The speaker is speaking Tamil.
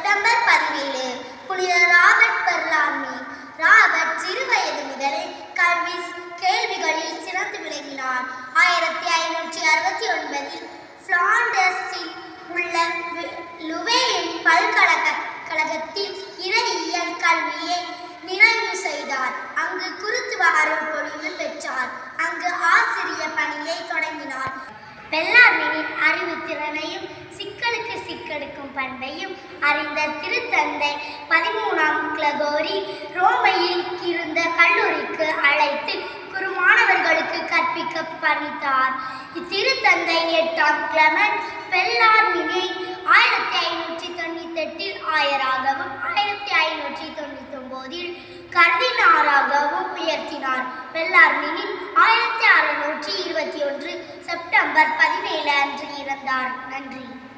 செப்டம்பர் பதினேழு புனித ராபர்ட் பெர்லாமி ராபர்ட் சிறுவயது முதலே கல்வி கேள்விகளில் சிறந்து விளங்கினார் ஆயிரத்தி ஐநூற்றி அறுபத்தி ஒன்பதில் பிளாண்டர்ஸில் உள்ள வி- லுவேயின் பல்கழக கழகத்தில் இறையியல் கல்வியை நிறைவு செய்தார் அங்கு குருத்துவ அருள் பொழிவு பெற்றார் அங்கு ஆசிரிய பணியை தொடங்கினார் பெல்லார்மினின் அறிவுத்திறனையும் சிக்கலுக்கு சிக்கெடுக்கும் பண்பையும் அறிந்த திருத்தந்தை பதிமூணாம் கிளகோரி ரோமையில் இருந்த கல்லூரிக்கு அழைத்து குருமானவர்களுக்கு கற்பிக்க பணித்தார் இத்திருத்தந்தை எட்டாம் கிளமன் பெல்லார்மினை ஆயிரத்தி ஐநூற்றி தொண்ணூத்தி எட்டில் ஆயராகவும் ஆயிரத்தி ஐநூற்றி தொண்ணூத்தி ஒன்பதில் கர்தினாராகவும் உயர்த்தினார் பெல்லார்மினின் ஆயிரத்தி அறுநூற்றி இருபத்தி ஒன்று செப்டம்பர் பதினேழு அன்று இறந்தார் நன்றி